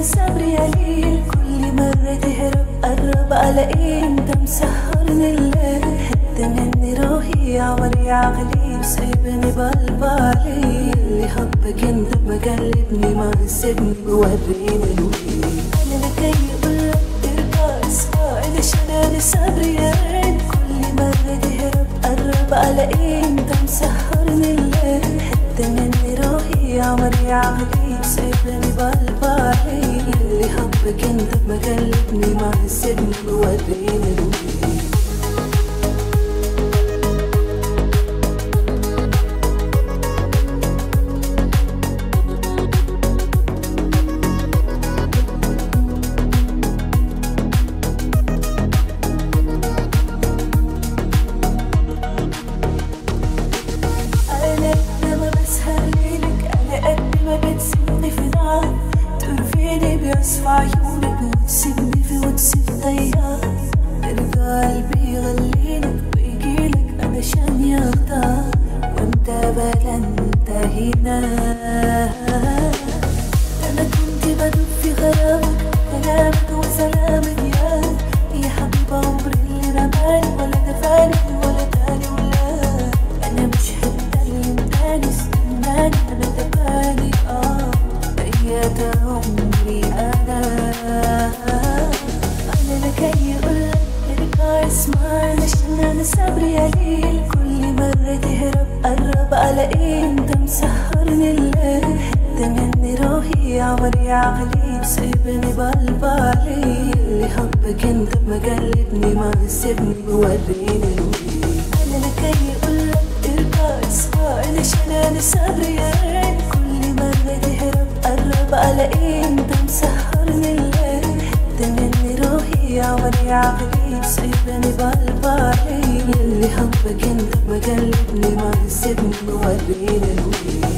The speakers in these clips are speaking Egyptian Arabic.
انا صبري قليل كل مرة تهرب قرب الاقي انت مسهرني الليل حتى مني روحي يا عمر يا عقلي وسايبني بالبالي اللي حبك انت مقلبني ما سيبني بوريني الويل انا لكي اقولك ترجع اسمع علشان انا صبري قليل كل مرة تهرب قرب الاقي انت مسهرني الليل حتى مني روحي يا عمر يا عقلي سايبني بالبالي اللي حبك انت مقلبني ما سيبني بوريني الويل أنا لما بسهر ليلك أنا قد ما بتسيبني في نار ترفيني بيصفى عيونك وتسيبني في وتسيب طيار ترجع قلبي يغليلك ويجيلك علشان يختار وانت بلا انت هنا أنا كنت بدوب في غرامك كلامك وسلامك يا يا حبيب عمري اللي رماني ولا دفاني ولا تاني ولا أنا مش هتكلم تاني استناني أنا دفاني آه بقيت عمري أنا أنا لكي أقولك ارجع اسمعني عشان أنا صبري قليل كل مرة تهرب قرب ألاقي أنت مسهرني الليل حتى مني روحي يا عمر يا عقلي سايبني بالبالي اللي حبك انت مقلبني ما سيبني بوريني الويل انا لكي اقولك ارجع اسمع علشان انا صبري قليل كل مرة تهرب قرب الاقي انت مسهرني الليل حتى مني روحي يا عمر يا عقلي سايبني بالبالي اللي حبك انت مقلبني ما سيبني بوريني الويل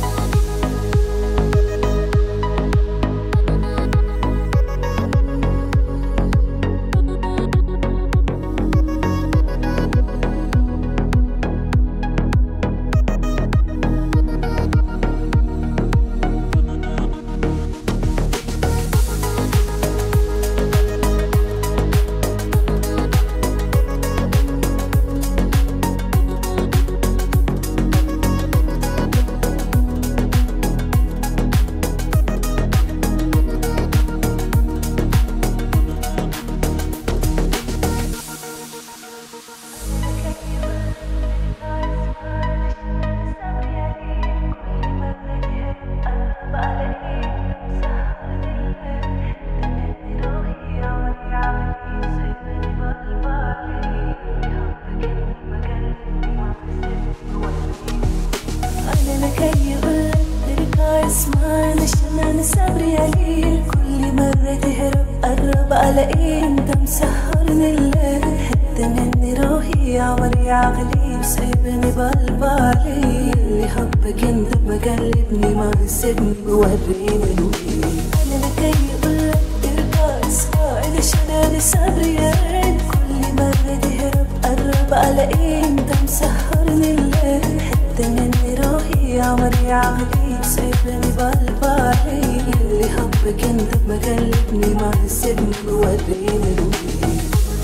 أنا لكي أقولك ارجع اسمعني عشان أنا صبري قليل كل مرة تهرب قرب ألاقي أنت مسهرني الليل حتى مني روحي يا عمر يا عقلي وسايبني بالبالي اللي حبك أنت مقلبني ما سيبني بوريني الويل أنا لكي أقولك ارجع اسمعني عشان أنا صبري قليل كل مرة تهرب قرب ألاقي أنت مسهرني الليل حتى مني روحي يا عمر يا عقلي سايبني بالبالي اللي حبك انت مقلبني ما سيبني بوريني الويل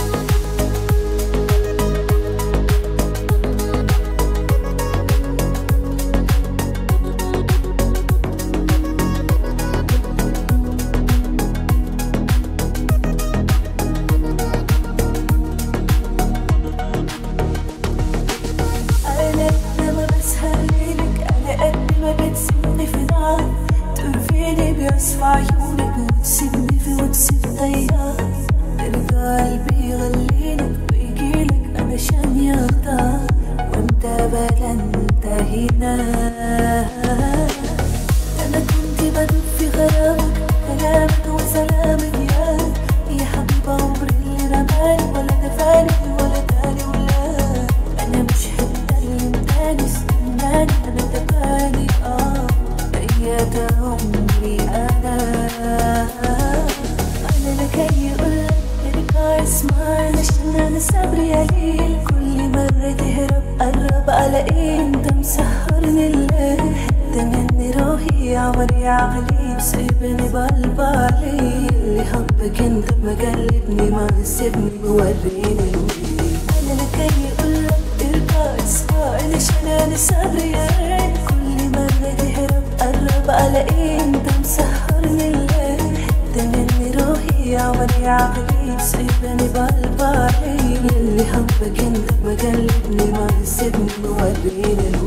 أنا لما بسهر ليلك أنا قد ما بتسيبني في نار ترفيني بيصفى عيونك وتسيبني في وتسيب طيار ترجع قلبي يغليلك ويجيلك علشان يختار وانت بلا انت هنا أنا كنت بدوب في غرامك كلامك وسلامك يا يا حبيب عمري اللي رماني ولا دفاني ولا تاني ولا أنا مش هتكلم تاني استناني أنا دفاني آه بقيت عمري أنا أنا لكي أقولك ارجع اسمعني عشان أنا صبري قليل كل مرة تهرب قرب ألاقي أنت مسهرني الليل حتى حتة مني روحي عمري عقلي سيبني بالبالي اللي حبك انت مقلبني ما سيبني موريني انا لك يقولك ارجع اسمع علشان انا صبري يا ريت كل مرة تهرب قرب الاقي انت مسهرني الليل حتة مني روحي عمري عقلي سيبني بالبالي اللي حبك انت مقلبني ما سيبني موريني